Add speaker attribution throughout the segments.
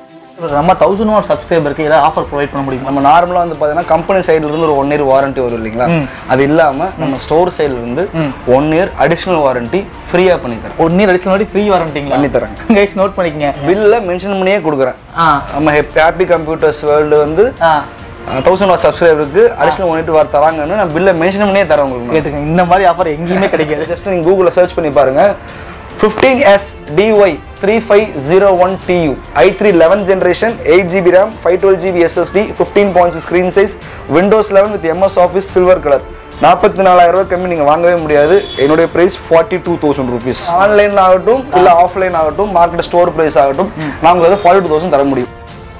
Speaker 1: நம்ம thousand what சப்ஸ்கிரைபருக்கு ஏதாவது ஆஃபர் ப்ரொவைட் பண்ண முடியுமா
Speaker 2: நம்ம நார்மலாக வந்து பார்த்தீங்கன்னா கம்பெனி சைடுல இருந்து ஒரு ஒன் இயர் வாரண்டி வரும் இல்லைங்களா அது இல்லாமல் நம்ம ஸ்டோர் சைடுல இருந்து ஒன் இயர் அடிஷ்னல் வாரண்டி ஃப்ரீயாக பண்ணி தரேன்
Speaker 1: ஒன் இயர் அடிஷனல் ஃப்ரீ வாரண்டிங்களா
Speaker 2: பண்ணி தரேங்க
Speaker 1: கைஸ் நோட் பண்ணிக்கங்க
Speaker 2: பில்ல மென்ஷன் பண்ணியே கொடுக்குறேன்
Speaker 1: ஆ
Speaker 2: நம்ம ஹாப்பி கம்ப்யூட்டர்ஸ் வேர்ல்டு வந்து
Speaker 1: ஆ
Speaker 2: தௌசண்ட் வாட் சப்ஸ்கிரைபருக்கு அடிஷ்னல் ஒன் எயிட் வார் தராங்கன்னு நான் பில்ல மென்ஷன் பண்ணியே தரேன் உங்களுக்கு
Speaker 1: கேட்டுக்கங்க இந்த மாதிரி ஆஃபர் எங்கேயுமே கிடைக்காது
Speaker 2: ஜஸ்ட் நீங்கள் கூகுளில் சர்ச் பண்ணி பாருங்க fifteen S DY three five zero one TU I three eleven generation eight GB RAM five twelve GB SSD fifteen points screen size Windows eleven with MS Office silver colour நாற்பத்தி நாலாயிரம் ரூபாய் கம்மி நீங்கள் வாங்கவே முடியாது என்னுடைய price forty two thousand rupees online ஆகட்டும் இல்லை ஆஃப்லைன் ஆகட்டும் மார்க்கெட் ஸ்டோர் ப்ரைஸ் ஆகட்டும் நான் உங்களுக்கு ஃபார்ட்டி டூ தௌசண்ட் தர முடியும்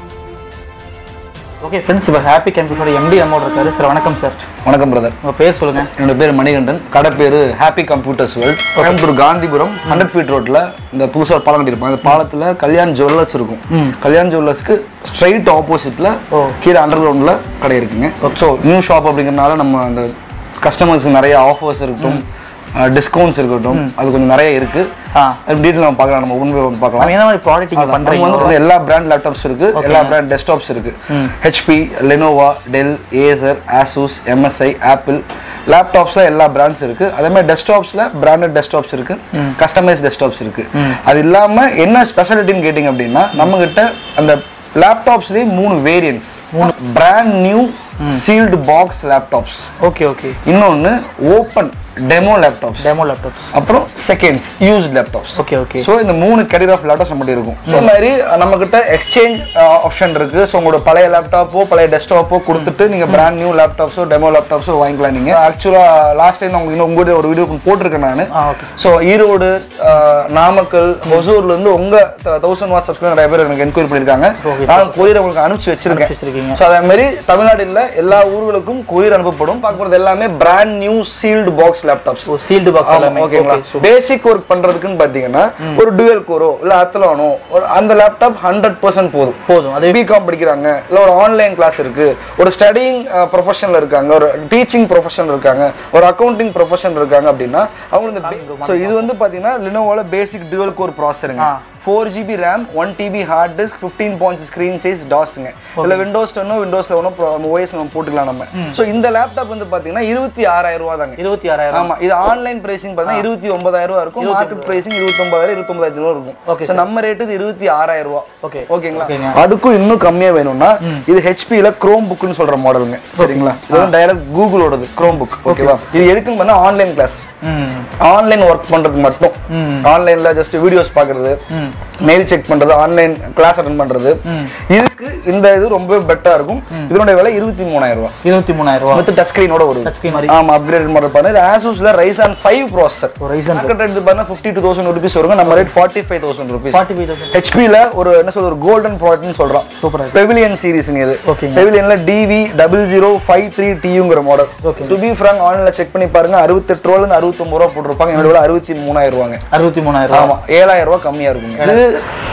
Speaker 1: ஓகே ஃப்ரெண்ட்ஸ் இப்போ ஹாப்பி கம்ப்யூட்டர் எம்டி நம்மோட இருக்காரு சார் வணக்கம் சார்
Speaker 2: வணக்கம் பிரதர்
Speaker 1: உங்கள் பேர் சொல்லுங்க
Speaker 2: என்னோட பேர் மணிகண்டன் கடை பேர் Happy Computers World Coimbatore Gandhipuram hundred feet ரோட்ல இந்த புதுசாக ஒரு பாலம் கட்டியிருப்பாங்க அந்த பாலத்தில் கல்யாண் ஜுவல்லர்ஸ் இருக்கும் கல்யாண் ஜுவல்லர்ஸ்க்கு ஸ்ட்ரைட் ஆப்போசிட்ல கீழே அண்டர் கிரவுண்டில் கடை இருக்குங்க ஸோ நியூ ஷாப் அப்படிங்கிறனால நம்ம அந்த கஸ்டமர்ஸ்க்கு நிறைய ஆஃபர்ஸ் இருக்கட்டும் டிஸ்கவுண்ட்ஸ் இருக்கட்டும் அது கொஞ்சம் நிறைய இருக்கு
Speaker 1: ஆ
Speaker 2: அது டீட்டெயில் நம்ம பார்க்கலாம் நம்ம உண்மை பார்க்கலாம்
Speaker 1: என்ன மாதிரி ப்ராடக்ட் நீங்கள்
Speaker 2: நம்ம
Speaker 1: பண்ணுறீங்க
Speaker 2: வந்து வந்து எல்லா பிராண்ட் லேப்டாப்ஸ் இருக்கு எல்லா பிராண்ட் டெஸ்க்டாப்ஸ் இருக்கு HP Lenovo Dell Acer Asus MSI Apple லேப்டாப்ஸ்ல எல்லா பிராண்ட்ஸ் இருக்கு அதே மாதிரி டெஸ்க்டாப்ஸ்ல பிராண்டட் டெஸ்க்டாப்ஸ் இருக்கு கஸ்டமைஸ் டெஸ்க்டாப்ஸ் இருக்கு அது இல்லாம என்ன ஸ்பெஷாலிட்டின்னு கேட்டிங்க அப்படின்னா நம்ம கிட்ட அந்த லேப்டாப்ஸ்லயே மூணு வேரியன்ட்ஸ் மூணு brand new sealed box laptops
Speaker 1: okay okay
Speaker 2: இன்னொன்னு open demo laptops
Speaker 1: demo laptops
Speaker 2: அப்புறம் seconds used laptops
Speaker 1: okay okay
Speaker 2: so இந்த மூணு கேட்டகரி ஆஃப் லேப்டாப்ஸ் நம்மகிட்ட இருக்கும் ஸோ இந்த மாதிரி நம்ம கிட்ட எக்ஸ்சேஞ்ச் ஆப்ஷன் இருக்கு ஸோ உங்களோட பழைய லேப்டாப்போ பழைய டெஸ்க்டாப்போ கொடுத்துட்டு நீங்க பிராண்ட் நியூ லேப்டாப்ஸோ டெமோ லேப்டாப்ஸோ வாங்கிக்கலாம் நீங்க ஆக்சுவலா லாஸ்ட் டைம் உங்களுக்கு இன்னும் உங்களுடைய ஒரு வீடியோ போட்டிருக்கேன் நான்
Speaker 1: ஆ ஓகே
Speaker 2: ஸோ ஈரோடு அஹ், நாமக்கல் ஒசூர்ல இருந்து உங்க தௌசண்ட் வாட் சப்ஸ்கிரைபர் நிறைய பேர் எனக்கு என்கொயரி பண்ணிருக்காங்க
Speaker 1: Okay,
Speaker 2: நான் கொரியர் உங்களுக்கு அனுப்பிச்சு வச்சிருக்கேன்
Speaker 1: வச்சிருக்கீங்க
Speaker 2: ஸோ அதே மாதிரி தமிழ்நாடு இல்ல எல்லா ஊர்களுக்கும் கொரியர் அனுப்பப்படும் பார்க்க போறது எல்லாமே brand new sealed box laptops
Speaker 1: ஓ சீல்டு பாக்ஸ் எல்லாமே
Speaker 2: ஓகேங்களா பேசிக் ஒர்க் பண்றதுக்குன்னு பாத்தீங்கன்னா ஒரு டுவெல் கோரோ இல்ல அத்தலானோ ஒரு அந்த லேப்டாப் ஹண்ட்ரட் பர்சன்ட் போதும்
Speaker 1: போதும் அது
Speaker 2: பிகாம் படிக்கிறாங்க இல்ல ஒரு ஆன்லைன் கிளாஸ் இருக்கு ஒரு ஸ்டடிங் ப்ரொஃபஷன்ல இருக்காங்க ஒரு டீச்சிங் ப்ரொஃபஷன் இருக்காங்க ஒரு அக்கவுண்டிங் ப்ரொஃபஷன் இருக்காங்க அப்படின்னா அவங்க இந்த ஸோ இது வந்து பாத்தீங்கன்னா லினோவோட பேசிக் டுவெல் கோர் ப்ராசருங்க four GB RAM one TB hard disk fifteen point screen size டாஸ்ங்க இதுல விண்டோஸ் டென்னோ விண்டோஸ் லெவனோ ஓஎஸ் நம்ம போட்டுக்கலாம் நம்ம ஸோ இந்த லேப்டாப் வந்து பாத்தீங்கன்னா இருபத்தி ஆறாயிரம் ரூபா தாங்க
Speaker 1: இருபத்தி ஆறாயிரம்
Speaker 2: ஆமா இது ஆன்லைன் பிரைசிங் பார்த்தீங்கன்னா இருபத்தி ஒன்பதாயிரம் ரூபா இருக்கும் மார்க்கெட் பிரைசிங் இருபத்தி ஒன்பதாயிரம் இருபத்தி ஒன்பதாயிரம் ரூபா இருக்கும்
Speaker 1: Okay,
Speaker 2: ஸோ நம்ம ரேட்டு இது இருபத்தி ஆறாயிரம் ரூபா
Speaker 1: ஓகே
Speaker 2: ஓகேங்களா
Speaker 1: ஓகேங்க.
Speaker 2: அதுக்கும் இன்னும் கம்மியா வேணும்னா இது ஹெச்பியில் குரோம் புக்னு சொல்ற மாடலுங்க சரிங்களா இது வந்து டைரக்ட் கூகுளோடது குரோம் புக் ஓகேவா இது எதுக்குன்னு பண்ணா ஆன்லைன் கிளாஸ்
Speaker 1: ம்
Speaker 2: ஆன்லைன் ஒர்க் பண்றதுக்கு மட்டும் ஆன்லைன்ல ஜஸ்ட் வீடியோஸ் பாக்குறது மெயில் செக் பண்றது ஆன்லைன் கிளாஸ் அட்டன் பண்றது இதுக்கு இந்த இது ரொம்ப பெட்டரா இருக்கும் இதனுடைய விலை இருபத்தி மூணாயிரம் ரூபாய்
Speaker 1: இருபத்தி மூணாயிரம் ரூபா
Speaker 2: வித் டச் ஸ்கிரீனோட வரும்
Speaker 1: டச் ஸ்கிரீன் மாதிரி
Speaker 2: ஆமா அப்கிரேட் மாடல் பாருங்க இது ஆசூஸ்ல ரைசான் ஃபைவ் ப்ராசஸர்
Speaker 1: ஒரு Ryzen
Speaker 2: மார்க்கெட் ரேட் பாருங்க ஃபிஃப்டி டூ தௌசண்ட் ருபீஸ் வருங்க நம்ம rate forty five thousand rupees
Speaker 1: forty five thousand
Speaker 2: ஹெச்பியில் ஒரு என்ன சொல்ற ஒரு கோல்டன் ப்ராடக்ட்னு சொல்றோம்
Speaker 1: சூப்பரா இருக்கு
Speaker 2: பெவிலியன் சீரிஸ்ங்க இது
Speaker 1: ஓகேங்க.
Speaker 2: பெவிலியன்ல DV double zero five three டியூங்கிற model
Speaker 1: Okay.
Speaker 2: To be frank ஆன்லைன்ல செக் பண்ணி பாருங்க அறுபத்தெட்டு ரூபால இருந்து அறுபத்தொம்பது ரூபா போட்டிருப்பாங்க என்னோட விலை அறுபத்தி மூணாயிரம் ரூபாங்க
Speaker 1: அறுபத்தி மூணாயிரம் ரூபா
Speaker 2: ஆமா ஏழாயிரம் ரூபாய் கம்மியா இருக்குங்க இது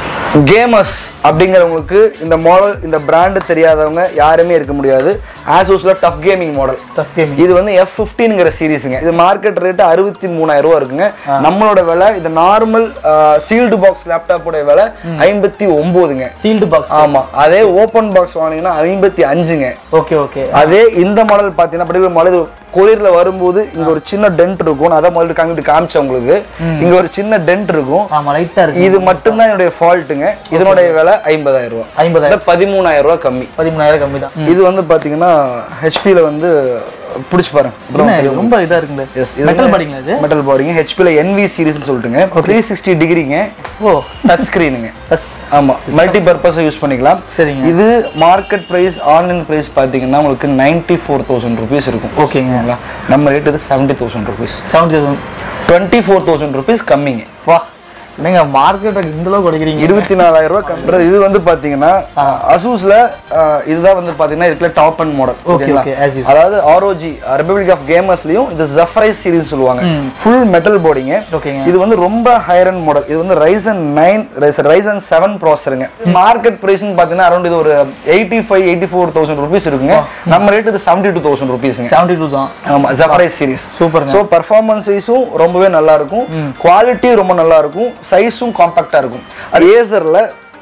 Speaker 2: கேமர்ஸ் அப்படிங்கிறவங்களுக்கு இந்த மாடல் இந்த பிராண்டு தெரியாதவங்க யாருமே இருக்க முடியாது ஆசூஸ்ல TUF gaming model
Speaker 1: TUF gaming
Speaker 2: இது வந்து எஃப் ஃபிஃப்டீன்ங்கிற சீரிஸுங்க இது மார்க்கெட் ரேட் அறுபத்தி மூணாயிரம் ரூபா இருக்குங்க நம்மளோட விலை இந்த நார்மல் சீல்டு பாக்ஸ் லேப்டாப்போட விலை ஐம்பத்தி ஒம்போதுங்க
Speaker 1: சீல்டு பாக்ஸ்
Speaker 2: ஆமா அதே ஓப்பன் பாக்ஸ் வாங்கினீங்கன்னா ஐம்பத்தி அஞ்சுங்க
Speaker 1: ஓகே ஓகே
Speaker 2: அதே இந்த மாடல் பார்த்தீங்கன்னா அப்படி மாடல் கொரியர்ல வரும்போது இங்க ஒரு சின்ன டென்ட் இருக்கும் நான் அதான் முதல்ல காமிட்டு காமிச்சேன் உங்களுக்கு இங்க ஒரு சின்ன டென்ட் இருக்கும்
Speaker 1: ஆமா லைட்டா இருக்கு
Speaker 2: இது மட்டும்தான் என்னுடைய ஃபால்ட்டுங்க இதனுடைய விலை ஐம்பதாயிரம் ரூபாய்
Speaker 1: ஐம்பதாயிரம்
Speaker 2: பதிமூணாயிரம் ரூபாய் கம்மி
Speaker 1: பதிமூணாயிரம் கம்மி தான்
Speaker 2: இது வந்து பாத்தீங்கன்னா ஹெச்பியில் வந்து பிடிச்சி பாருங்க
Speaker 1: என்ன இது ரொம்ப இதா இருக்குங்களே
Speaker 2: Yes, இது
Speaker 1: மெட்டல்
Speaker 2: வந்து-
Speaker 1: பாடிங்களா இது
Speaker 2: மெட்டல் பாடிங்க ஹெச்பியில் என்வி சீரிஸ்னு சொல்லிட்டுங்க த்ரீ சிக்ஸ்டி டிகிரிங்க
Speaker 1: ஓ
Speaker 2: டச் ஸ்க்ரீனுங்க
Speaker 1: டச்
Speaker 2: ஆமா மல்டி பர்பஸ் யூஸ் பண்ணிக்கலாம்
Speaker 1: சரிங்க
Speaker 2: இது மார்க்கெட் பிரைஸ் ஆன்லைன் பிரைஸ் பார்த்தீங்கன்னா உங்களுக்கு நைன்டி ஃபோர் தௌசண்ட் ருபீஸ் இருக்கும்
Speaker 1: ஓகேங்க
Speaker 2: ஓகேங்களா நம்ம ரேட் இது seventy thousand rupees
Speaker 1: seventy thousand
Speaker 2: twenty four thousand rupees கம்மிங்க
Speaker 1: வா என்னங்க மார்க்கெட் இந்த அளவுக்கு கிடைக்கிறீங்க
Speaker 2: இருபத்தி நாலாயிரம் ரூபாய் கம்மிறது இது வந்து பாத்தீங்கன்னா அசூஸ்ல இதுதான் வந்து பாத்தீங்கன்னா இருக்கிற top end model
Speaker 1: Okay, okay, as usual.
Speaker 2: அதாவது ஆர்ஓஜி ரிபப்ளிக் ஆஃப் கேமர்ஸ்லயும் இந்த ஜஃப்ரைஸ் சீரிஸ் சொல்லுவாங்க ஃபுல் மெட்டல் போர்டிங்க
Speaker 1: ஓகேங்க
Speaker 2: இது வந்து ரொம்ப ஹையர் அண்ட் மாடல் இது வந்து ரைசன் நைன் ரைசன் செவன் ப்ராசருங்க மார்க்கெட் பிரைஸ்னு பார்த்தீங்கன்னா அரௌண்ட் இது ஒரு eighty five eighty four thousand rupees இருக்குங்க நம்ம ரேட் இது செவன்டி டூ தௌசண்ட் ருபீஸுங்க
Speaker 1: செவன்டி டூ தான்
Speaker 2: ஆமா ஜஃப்ரைஸ் சீரிஸ்
Speaker 1: சூப்பருங்க
Speaker 2: ஸோ பர்ஃபார்மன்ஸ் வைஸும் ரொம்பவே நல்லா இருக்கும் குவாலிட்டி ரொம்ப நல்லா இருக்கும் சைஸும் காம்பாக்டா இருக்கும் அது ஏசர்ல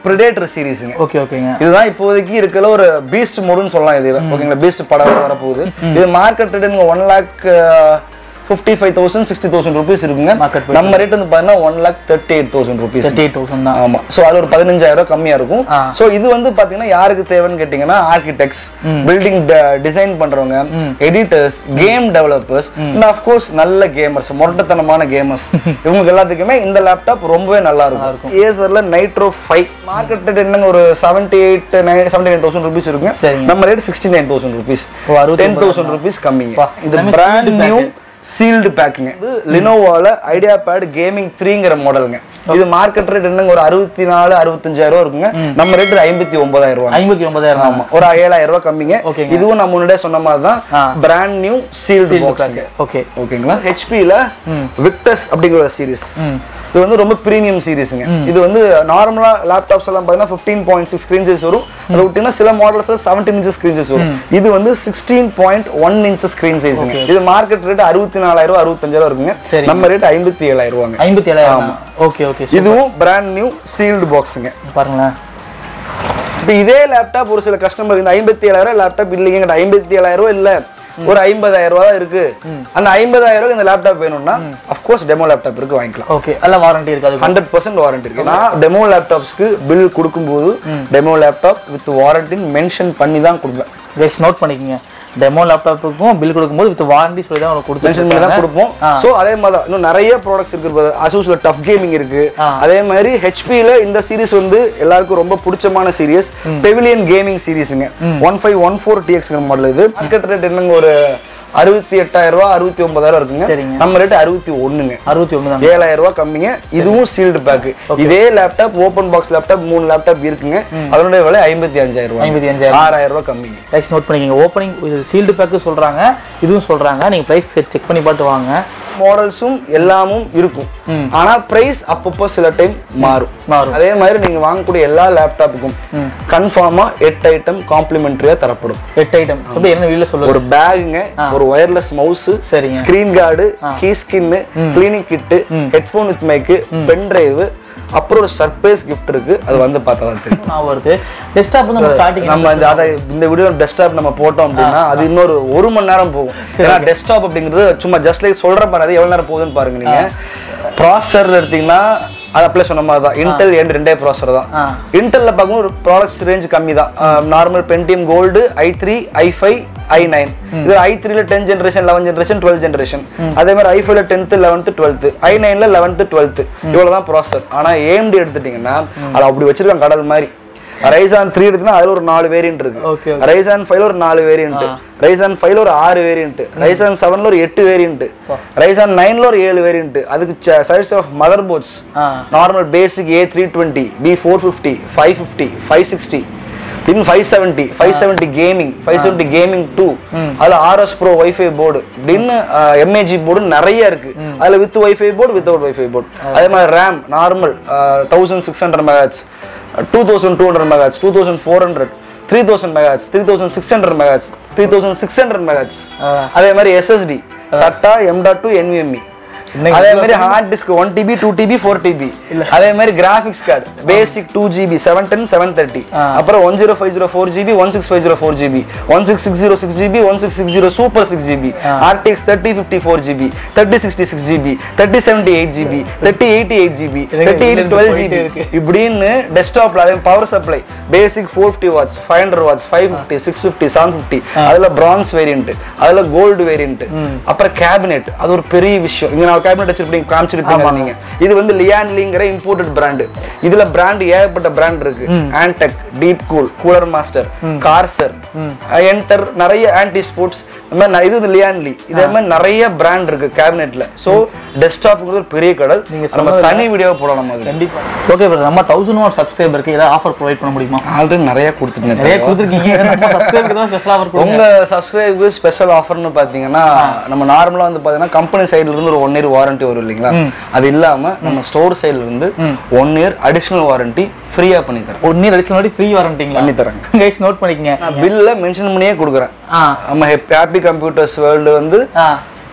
Speaker 2: பிரிடேட்டர் சீரிஸுங்க
Speaker 1: ஓகே ஓகேங்க
Speaker 2: இதுதான் இப்போதைக்கு இருக்கிற ஒரு பீஸ்ட் மோடுன்னு சொல்லலாம் இது ஓகேங்களா பீஸ்ட் படம் வர- வரப்போகுது இது market rate one lakh fifty five thousand sixty thousand rupees இருக்குங்க
Speaker 1: Market price.
Speaker 2: நம்ம ரேட் வந்து பார்த்தீங்கன்னா one lakh thirty eight thousand rupees
Speaker 1: thirty eight thousand தான்
Speaker 2: ஆமா சோ அது ஒரு பதினஞ்சாயிரம் ரூபாய் கம்மியா இருக்கும்
Speaker 1: ஆ.
Speaker 2: சோ இது வந்து பாத்தீங்கன்னா யாருக்கு தேவைன்னு கேட்டீங்கன்னா ஆர்கிடெக்ட்ஸ் பில்டிங் டிசைன் பண்றவங்க editors game developers and of course நல்ல கேமர்ஸ் முரட்டத்தனமான கேமர்ஸ் இவங்க எல்லாத்துக்குமே இந்த லேப்டாப் ரொம்பவே நல்லா இருக்கும் ஏசர்ல நைட்ரோ ஃபைவ் மார்க்கெட் ரேட் என்னங்க ஒரு seventy eight nine seventy nine thousand rupees இருக்குங்க
Speaker 1: சரிங்க.
Speaker 2: நம்ம rate sixty nine thousand rupees
Speaker 1: ஓ, அறுபத்தி
Speaker 2: டென் தௌசண்ட் ருபீஸ் கம்மிங்க
Speaker 1: வா,
Speaker 2: இது
Speaker 1: எல்லாமே
Speaker 2: பிராண்ட்
Speaker 1: sealed
Speaker 2: நியூ சீல்டு பேக்குங்க இது லினோவால ஐடியா பேட் கேமிங் த்ரீங்கிற மாடலுங்க இது மார்க்கெட் ரேட் என்னங்க ஒரு அறுபத்தி நாலு அறுபத்தஞ்சாயிரம் ரூபா இருக்குங்க நம்ம ரேட் ஐம்பத்தி ஒன்பதாயிரம் ரூபாய்
Speaker 1: ஐம்பத்தி ஒன்பதாயிரம்
Speaker 2: ஆமா ஒரு ஏழாயிரம் ரூபாய் கம்மிங்க
Speaker 1: ஓகேங்க.
Speaker 2: இதுவும் நம்ம முன்னாடியே சொன்ன மாதிரி தான்
Speaker 1: ஆ.
Speaker 2: பிராண்ட் நியூ சீல்டு பாக்ஸுங்க
Speaker 1: ஓகே
Speaker 2: ஓகேங்களா ஹெச்பியில் விக்டஸ் அப்படிங்கிற ஒரு சீரிஸ்
Speaker 1: ம்
Speaker 2: இது வந்து ரொம்ப பிரீமியம் சீரிஸுங்க இது வந்து நார்மலா லேப்டாப்ஸ் எல்லாம் பார்த்தீங்கன்னா ஃபிஃப்டீன் பாயிண்ட் சிக்ஸ் ஸ்க்ரீன்சஸ் வரும் அது விட்டீங்கன்னா சில மாடல்ஸ்ல செவன்டீன் இன்ச்சஸ் ஸ்க்ரீன்சஸ் வரும் இது வந்து sixteen point one inches screen சைஸுங்க இது மார்க்கெட் ரேட் அறுபத்தி நாலாயிரம் அறுபத்தஞ்சாயிரம் இருக்குங்க
Speaker 1: சரி.
Speaker 2: நம்ம ரேட் ஐம்பத்தி ஏழாயிரம் ரூபாங்க
Speaker 1: ஐம்பத்தி ஏழாயிரம் ஓகே ஓகே
Speaker 2: இதுவும் பிராண்ட் நியூ சீல்டு பாக்ஸுங்க
Speaker 1: பாருங்களேன்
Speaker 2: இப்போ இதே லேப்டாப் ஒரு சில கஸ்டமர் இந்த ஐம்பத்தி ஏழாயிரம் லேப்டாப் இல்லைங்க ஐம்பத்தி ஏழாயிரம் ரூபாய் இல்ல ஒரு ஐம்பதாயிரம் ரூபாய் தான் இருக்கு அந்த ஐம்பதாயிரம் ரூபாய் இந்த லேப்டாப் வேணும்னா அஃப்கோர்ஸ் டெமோ லேப்டாப் இருக்கு வாங்கிக்கலாம்
Speaker 1: ஓகே எல்லாம் வாரண்டி இருக்காது
Speaker 2: ஹண்ட்ரட் பர்சன்ட் வாரண்டி இருக்கு நான் டெமோ லேப்டாப்ஸ்க்கு பில் கொடுக்கும்போது டெமோ லேப்டாப் வித் வாரண்டின்னு மென்ஷன் பண்ணி தான் கொடுப்பேன்
Speaker 1: கைஸ் நோட் பண்ணிக்கங்க டெமோ லேப்டாப்புக்கும் பில் கொடுக்கும்போது வித் வாரண்டி சொல்லி தான் உங்களுக்கு
Speaker 2: மென்ஷன் பண்ணி தான்
Speaker 1: கொடுத்துருக்காங்க
Speaker 2: கொடுப்போம் ஸோ அதே மாதிரி தான் இன்னும் நிறைய ப்ராடக்ட்ஸ் இருக்கு அசூஸ்ல டஃப் கேமிங் இருக்கு
Speaker 1: ஆ.
Speaker 2: அதே மாதிரி ஹெச்பியில் இந்த சீரிஸ் வந்து எல்லாருக்கும் ரொம்ப பிடிச்சமான சீரிஸ் பெவிலியன் கேமிங் சீரிஸுங்க one five one four DX model இது மார்க்கெட் ரேட் என்னங்க ஒரு அறுபத்தி எட்டாயிரம் ரூபா அறுபத்தி ஒன்பதாயிரம் இருக்குங்க
Speaker 1: சரிங்க.
Speaker 2: நம்ம ரேட் அறுபத்தி ஒண்ணுங்க
Speaker 1: அறுபத்தி ஒன்று தான்
Speaker 2: ஏழாயிரம் ரூபாய் கம்மிங்க இதுவும் சீல்டு பேக் இதே லேப்டாப் ஓபன் பாக்ஸ் லேப்டாப் மூணு லேப்டாப் இருக்குங்க அதனுடைய விலை ஐம்பத்தி அஞ்சாயிரம் ரூபாய்
Speaker 1: ஐம்பத்தி அஞ்சாயிரம்
Speaker 2: ஆறாயிரம் ரூபாய் கம்மிங்க
Speaker 1: கைஸ் நோட் பண்ணிக்கங்க ஓப்பனிங் இது சீல்டு பேக்கு சொல்றாங்க இதுவும் சொல்றாங்க நீங்க பிரைஸ் செக் பண்ணி பார்த்து வாங்க
Speaker 2: மாடல்ஸும் எல்லாமும் இருக்கும்
Speaker 1: ம்.
Speaker 2: ஆனா பிரைஸ் அப்பப்போ சில டைம் மாறும்
Speaker 1: மாறும்.
Speaker 2: அதே மாதிரி நீங்க வாங்கக்கூடிய எல்லா லேப்டாப்புக்கும் கன்ஃபார்மா எட்டு ஐட்டம் காம்ப்ளிமெண்டரியா தரப்படும்
Speaker 1: எட்டு ஐட்டம் எப்படி என்ன வீடியோ சொல்லுங்க
Speaker 2: ஒரு பேகுங்க ஒரு ஒயர்லெஸ் மவுஸ்
Speaker 1: சரிங்க.
Speaker 2: Screen guard key skin cleaning kit headphone with mic pen drive அப்புறம் ஒரு சர்ப்ரைஸ் gift இருக்கு அது வந்து பார்த்தா தான் தெரியும்
Speaker 1: நான் வருது டெஸ்க்டாப் வந்து நம்ம ஸ்டார்டிங்
Speaker 2: நம்ம இந்த அதை இந்த வீடியோ டெஸ்க்டாப் நம்ம போட்டோம் அப்படின்னா அது இன்னொரு ஒரு மணி நேரம் போகும் ஏன்னா டெஸ்க்டாப் அப்படிங்கிறது சும்மா ஜஸ்ட் லைக் சொல்ற பாரு அது எவ்வளவு நேரம் போகுதுன்னு பாருங்க நீங்க ப்ராசஸர் எடுத்தீங்கன்னா அது அப்படியே சொன்ன மாதிரி தான் இன்டெல் என் ரெண்டே ப்ராசஸர் தான்
Speaker 1: ஆ.
Speaker 2: இன்டெல்ல பார்க்கும்போது ஒரு ப்ராடக்ட்ஸ் ரேஞ்ச் கம்மி தான் normal Pentium gold I three I five I nine இது ஐ த்ரீல ten generation eleven generation twelve generation அதே மாதிரி ஐ ஃபைவ்ல டென்த்து லெவன்த்து டுவெல்த்து ஐ நைன்ல லெவன்த்து டுவெல்த்து இவ்வளோ தான் ப்ராசஸர் ஆனால் ஏஎம்டி எடுத்துட்டீங்கன்னா அது அப்படி வச்சிருக்காங்க கடல் மாதிரி ரைசான் த்ரீ எடுத்தீங்கன்னா அதுல ஒரு நாலு வேரியன்ட்
Speaker 1: Okay,
Speaker 2: இருக்கு
Speaker 1: okay.
Speaker 2: ரைசான் ஃபைவ்ல ஒரு நாலு வேரியன்ட் ரைசான் ஃபைவ்ல ஒரு ஆறு வேரியன்ட் ரைசான் செவன்ல ஒரு எட்டு வேரியன்ட் ரைசான் நைன்ல ஒரு ஏழு வேரியன்ட் அதுக்கு சைஸ் ஆஃப் மதர் போர்ட்ஸ்
Speaker 1: ஆ
Speaker 2: normal basic A three twenty B four fifty five fifty five sixty இன்னும் five seventy five seventy gaming five seventy gaming two அதில் ஆர்எஸ் ப்ரோ ஒய்ஃபை போர்டு அப்படின்னு MAG board நிறைய இருக்கு அதில் with wifi board without wifi board அதே மாதிரி RAM normal thousand six hundred megahertz two thousand two hundred megahertz two thousand four hundred three thousand megahertz three thousand six hundred megahertz three thousand six hundred megahertz அதே மாதிரி SSD SATA M dot two NVMe
Speaker 1: இன்னைக்கு
Speaker 2: அதே மாதிரி hard disk one TB two TB four TB அதே மாதிரி graphics card basic two GB seven ten seven thirty அப்புறம் one zero five zero four GB one six five zero four GB one six six zero six GB one six six zero super six GB RTX thirty fifty four GB thirty sixty six GB thirty seventy eight GB thirty eighty eight GB thirty eight twelve GB இப்படின்னு டெஸ்க்டாப்ல அதே power supply basic four fifty watts five hundred watts five fifty six fifty seven fifty அதுல bronze variant அதுல gold variant அப்புறம் cabinet அது ஒரு பெரிய விஷயம் இங்க நான் கேபினெட் வச்சிருப்பீங்க காமிச்சிருப்பீங்க நீங்க இது வந்து லியான்லிங்கிற இம்போர்ட்டட் பிராண்ட் இதுல பிராண்ட் ஏகப்பட்ட பிராண்ட் இருக்கு Antec DeepCool Cooler Master Corsair என்டர் நிறைய ஆன்டி ஸ்போர்ட்ஸ் இந்த மாதிரி ந- இது வந்து லியான்லி இதே மாதிரி நிறைய பிராண்ட் இருக்கு கேபினெட்ல சோ டெஸ்க்டாப்ங்கிறது ஒரு பெரிய கடல்
Speaker 1: நீங்க
Speaker 2: நம்ம தனி வீடியோ போடலாம் அது
Speaker 1: கண்டிப்பா ஓகே பிரதர் நம்ம தௌசண்ட் வாட் சப்ஸ்கிரைபருக்கு ஏதாவது ஆஃபர் ப்ரொவைட் பண்ண முடியுமா
Speaker 2: ஆல்ரெடி நிறைய கொடுத்துருந்தேன்
Speaker 1: நிறைய கொடுத்துருக்கீங்க நம்ம சப்ஸ்கிரைபருக்கு தான் ஸ்பெஷல் ஆஃபர் கொடுங்க
Speaker 2: உங்க சப்ஸ்கிரைபு ஸ்பெஷல் ஆஃபர்னு பாத்தீங்கன்னா நம்ம நார்மலா வந்து பாத்தீங்கன்னா கம்பெனி சைடுல இருந்து ஒரு ஒன் இயர் வாரண்டி வரும் இல்லைங்களா அது இல்லாம நம்ம ஸ்டோர் சைடுல இருந்து ஒன் இயர் அடிஷனல் வாரண்டி ஃப்ரீயா பண்ணி தரேன்
Speaker 1: ஒன் இயர் அடிச்சு ஃப்ரீ வாரண்டிங்களா
Speaker 2: பண்ணி தரேங்க
Speaker 1: கைஸ் நோட் பண்ணிக்கங்க
Speaker 2: நான் பில்ல மென்ஷன் பண்ணியே கொடுக்குறேன்
Speaker 1: ஆ
Speaker 2: நம்ம ஹாப்பி கம்ப்யூட்டர்ஸ் வேர்ல்டு வந்து
Speaker 1: ஆ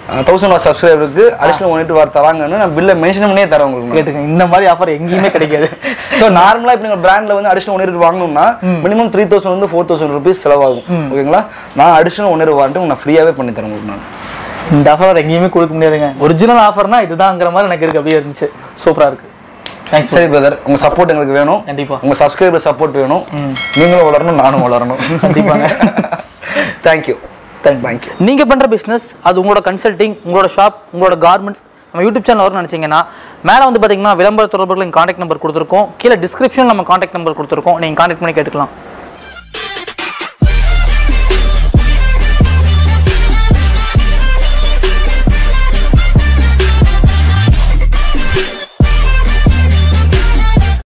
Speaker 2: தௌசண்ட் வாட் சப்ஸ்கிரைபருக்கு அடிஷனல் ஒன் எயிட் வாட் தராங்கன்னு நான் பில்லை மென்ஷன் பண்ணியே தரேன் உங்களுக்கு
Speaker 1: கேட்டுங்க இந்த மாதிரி ஆஃபர் எங்கேயுமே கிடைக்காது
Speaker 2: ஸோ நார்மலாக இப்போ நீங்கள் பிராண்டில் வந்து அடிஷனல் ஒன் எயிட் வாங்கணும்னா மினிமம் த்ரீ தௌசண்ட் வந்து ஃபோர் தௌசண்ட் ருபீஸ் செலவாகும் ஓகேங்களா நான் அடிஷனல் ஒன் எயிட் வாரண்ட்டி நான் ஃப்ரீயாகவே பண்ணி தரேன் உங்களுக்கு நான்
Speaker 1: இந்த ஆஃபர் எங்கேயுமே கொடுக்க முடியாதுங்க ஒரிஜினல் ஆஃபர்னா இதுதாங்கிற மாதிரி எனக்கு இருக்கு அப்படியே இருந்துச்சு சூப்பரா இருக்கு தேங்க்ஸ்
Speaker 2: சரி பிரதர் உங்க சப்போர்ட் எங்களுக்கு வேணும்
Speaker 1: கண்டிப்பா.
Speaker 2: உங்க சப்ஸ்கிரைபர் சப்போர்ட் வேணும் நீங்களும் வளரணும் நானும் வளரணும்
Speaker 1: கண்டிப்பாங்க.
Speaker 2: தேங்க்யூ தேங்க்யூ
Speaker 1: நீங்கள் பண்ணுற பிஸ்னஸ் அது உங்களோட கன்சல்டிங் உங்களோட ஷாப் உங்களோட கார்மெண்ட்ஸ் நம்ம யூடியூப் சேனல் வரும்னு நினச்சிங்கன்னா மேலே வந்து பார்த்தீங்கன்னா விளம்பர தொடர்புகள் காண்டாக்ட் நம்பர் கொடுத்துருக்கோம் கீழே டிஸ்கிரிப்ஷன் நம்ம காண்டாக்ட் நம்பர் கொடுத்துருக்கோம் நீங்கள் காண்டாக்ட் பண்ணி கேட்டுக்கலாம்